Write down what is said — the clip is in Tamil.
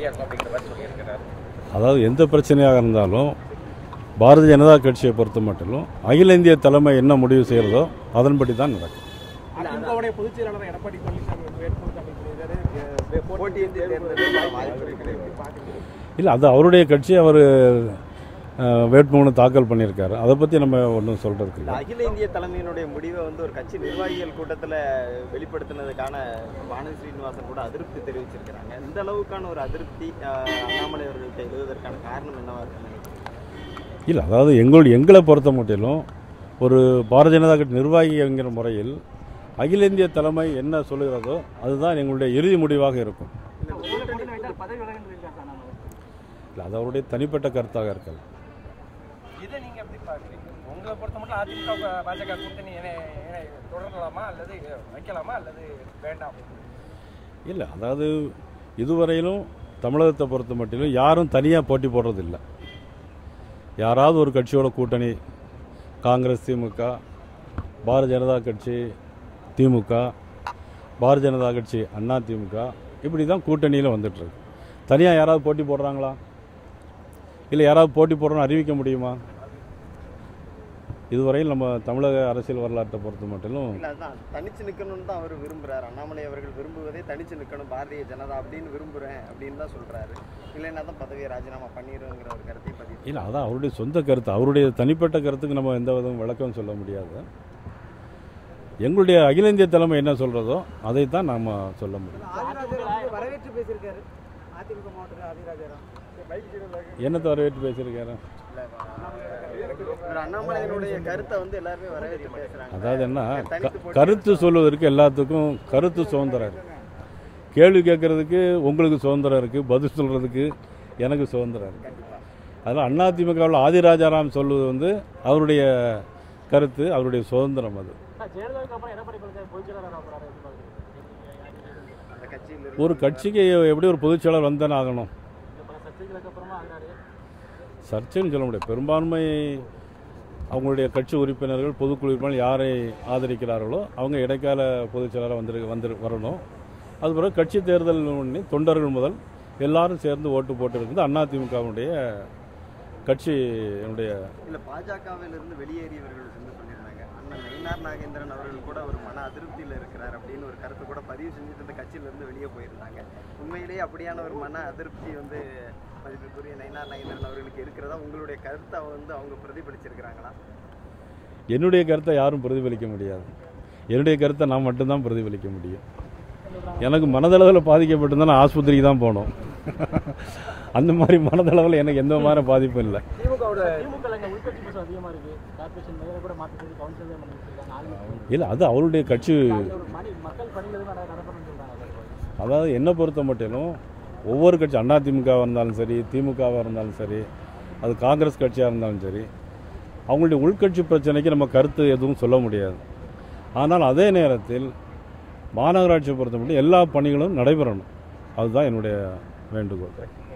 இருக்கும் அப்படிங்கிற மாதிரி சொல்லியிருக்கிறார் அதாவது எந்த பிரச்சனையாக இருந்தாலும் பாரதிய ஜனதா கட்சியை பொறுத்த மட்டிலும் அகில இந்திய தலைமை என்ன முடிவு செய்கிறதோ அதன்படி தான் நடக்கும் அதிமுகவுடைய பொதுச் செயலாளர் எடப்பாடி பழனிசாமி வந்து வேட்புமனு தாக்கல் பண்ணியிருக்காரு போட்டியின்றி தேர்ந்தெடுக்க வாய்ப்பு இருக்குது இல்லை அது அவருடைய கட்சி அவர் வேட்புமனு தாக்கல் பண்ணியிருக்காரு அதை பற்றி நம்ம ஒன்றும் சொல்கிறதுக்கு இந்த இல்லை அகில இந்திய தலைமையினுடைய முடிவை வந்து ஒரு கட்சி நிர்வாகிகள் கூட்டத்தில் வெளிப்படுத்தினதுக்கான வானதி ஸ்ரீனிவாசன் கூட அதிருப்தி தெரிவிச்சிருக்கிறாங்க இந்த அளவுக்கான ஒரு அதிருப்தி அஹ், அண்ணாமலை அவர்கள்ட்ட எழுதுவதற்கான காரணம் என்னவா இருக்குன்னு நினைக்கிறீங்க? இல்லை அதாவது எங்கள் எங்களை பொறுத்த மட்டிலும் ஒரு பாரதிய ஜனதா கட்சி நிர்வாகி என்கிற முறையில் அகில இந்திய தலைமை என்ன சொல்லுகிறதோ அதுதான் எங்களுடைய இறுதி முடிவாக இருக்கும் பதவி விலகன்னு சொல்லியிருக்காரு சார் நாம. இல்லை அது அவருடைய தனிப்பட்ட கருத்தாக இருக்கலாம் இதை நீங்க எப்படி பார்க்குறீங்க உங்களை பொறுத்த மட்டும் அதிமுக பாஜக கூட்டணி என்ன என்ன தொடரலாமா அல்லது வைக்கலாமா அல்லது வேண்டாம் இல்லை அதாவது இதுவரையிலும் தமிழகத்தை பொறுத்த மட்டிலும் யாரும் தனியாக போட்டி போடுறதில்லை யாராவது ஒரு கட்சியோட கூட்டணி காங்கிரஸ் திமுக பாரதிய ஜனதா கட்சி திமுக பாரதிய ஜனதா கட்சி அண்ணா திமுக இப்படி தான் கூட்டணியில் வந்துட்டுருக்கு தனியாக யாராவது போட்டி போடுறாங்களா இல்லை யாராவது போட்டி போடுறோன்னு அறிவிக்க முடியுமா இதுவரையில் நம்ம தமிழக அரசியல் வரலாற்றை பொறுத்த மட்டிலும் இல்ல அதுதான் தனிச்சு நிக்கணும்னு தான் அவர் விரும்புறாரு அண்ணாமலை அவர்கள் விரும்புவதே தனிச்சு நிக்கணும் பாரதிய ஜனதா அப்படின்னு விரும்புறேன் அப்படின்னு தான் சொல்றாரு இல்லைன்னா தான் பதவியை ராஜினாமா பண்ணிடுங்கிற ஒரு கருத்தை பதிவு இல்லை அதான் அவருடைய சொந்த கருத்து அவருடைய தனிப்பட்ட கருத்துக்கு நம்ம எந்த விதம் விளக்கம் சொல்ல முடியாது எங்களுடைய அகில இந்திய தலைமை என்ன சொல்கிறதோ அதைத்தான் நாம் சொல்ல முடியும் ஆதிராஜர் வந்து வரவேற்று பேசியிருக்காரு அதிமுக மாவட்டத்தில் ஆதிராஜரா என்னத்தை வரவேற்று பேசியிருக்காரு ஒரு அண்ணாமலையினுடைய கருத்தை வந்து எல்லாருமே வரவேற்று பேசுறாங்க அதாவது என்ன க- தனித்து போட்டி கருத்து சொல்வதற்கு எல்லாத்துக்கும் கருத்து சுதந்திரம் இருக்கு கேள்வி கேட்கறதுக்கு உங்களுக்கு சுதந்திரம் இருக்குது பதில் சொல்கிறதுக்கு எனக்கு சுதந்திரம் இருக்குது அதனால் அதிமுகவில் ஆதிராஜாராம் சொல்வது வந்து அவருடைய கருத்து அவருடைய சுதந்திரம் அது ஜெயலலிதாவுக்கு அப்புறம் எடப்பாடி பழனிசாமி பொதுச் செயலாளர் ஆகிறாரு அந்த கட்சியில் ஒரு கட்சிக்கு எப்படி ஒரு பொதுச்செயலாளர் வந்தானே ஆகணும் பல சர்ச்சைகளுக்கு அப்புறமா ஆகிறாரு சர்ச்சைன்னு சொல்ல முடியாது பெரும்பான்மை அவங்களுடைய கட்சி உறுப்பினர்கள் பொதுக்குழு உறுப்பினர்கள் யாரை ஆதரிக்கிறார்களோ அவங்க இடைக்கால பொதுச்செயலாளர் வந்துரு வந்து வரணும் அது பிறகு கட்சி தேர்தல் பண்ணி தொண்டர்கள் முதல் எல்லாரும் சேர்ந்து ஓட்டு போட்டு இருக்குது அதிமுகவுடைய கட்சியினுடைய இல்ல பாஜகவில் இருந்து வெளியேறியவர்கள் வந்து சொல்லியிருந்தாங்க அண்ணன் நயினார் நாகேந்திரன் அவர்கள் கூட ஒரு மன அதிருப்தியில் இருக்கிறார் அப்படின்னு ஒரு கருத்து கூட பதிவு செஞ்சுட்டு இந்த கட்சியில இருந்து வெளியே போயிருந்தாங்க உண்மையிலேயே அப்படியான ஒரு மன அதிருப்தி வந்து மதிப்புக்குரிய நயினார் நாகேந்திரன் அவர்களுக்கு இருக்கிறதா உங்களுடைய கருத்தை வந்து அவங்க பிரதிபலிச்சிருக்கிறாங்களா என்னுடைய கருத்தை யாரும் பிரதிபலிக்க முடியாது என்னுடைய கருத்தை நான் மட்டும்தான் பிரதிபலிக்க முடியும் எனக்கு மனதளவில் பாதிக்கப்பட்டிருந்தா நான் ஆஸ்பத்திரிக்கு தான் போனோம் அந்த மாதிரி மனதளவில் எனக்கு எந்த மாதிரி பாதிப்பும் இல்லை திமுகவோட திமுக இங்க உள்கட்சி பிரச்சனை அதிகமா இருக்கு கார்பரேஷன் மேயரை கூட மாற்றி சொல்லி கவுன்சில் பண்ணிட்டு இருக்காங்க ஆளுங்க இல்லை அது அவருடைய கட்சி ஒரு மணி மக்கள் பணியில் எதுவும் நட- நடக்கணும்னு சொல்றாங்க அதாவது என்னை பொறுத்த மட்டிலும் ஒவ்வொரு கட்சி அதிமுகவாக இருந்தாலும் சரி திமுகவாக இருந்தாலும் சரி அது காங்கிரஸ் கட்சியாக இருந்தாலும் சரி அவங்களுடைய உள்கட்சி பிரச்சனைக்கு நம்ம கருத்து எதுவும் சொல்ல முடியாது ஆனால் அதே நேரத்தில் மாநகராட்சியை பொறுத்த மட்டும் எல்லா பணிகளும் நடைபெறணும் அதுதான் என்னுடைய வேண்டுகோள்